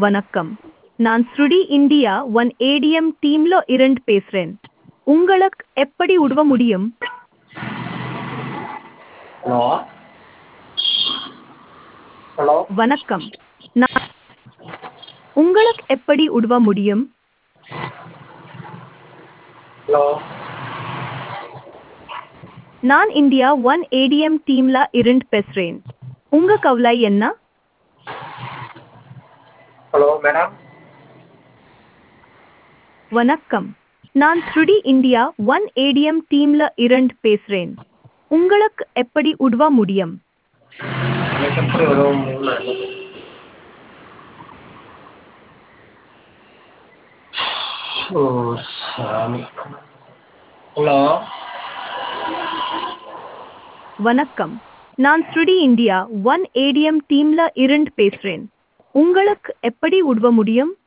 வணக்கம் நான் ஸ்ருடி இந்தியா ஒன் ஏடிஎம் டீம்ல இருந்து பேசுறேன் உங்களுக்கு எப்படி உதவ முடியும் ஹலோ ஹலோ வணக்கம் நான் உங்களுக்கு எப்படி உதவ முடியும் ஹலோ நான் இந்தியா ஒன் ஏடிஎம் டீம்ல இருந்து பேசுறேன் உங்க கவலை என்ன ஹலோ மேடம் வணக்கம் நான் ஸ்ருடி இந்தியா ஒன் ஏடிஎம் டீம்ல இருந்து பேசுறேன் உங்களுக்கு எப்படி உதவ முடியும் எனக்கு எப்படி உதவ முடியும்னு ஓ சாமி ஹலோ வணக்கம் நான் ஸ்ருடி இந்தியா ஒன் ஏடிஎம் டீம்ல இருந்து பேசுறேன் உங்களுக்கு எப்படி உதவ முடியும்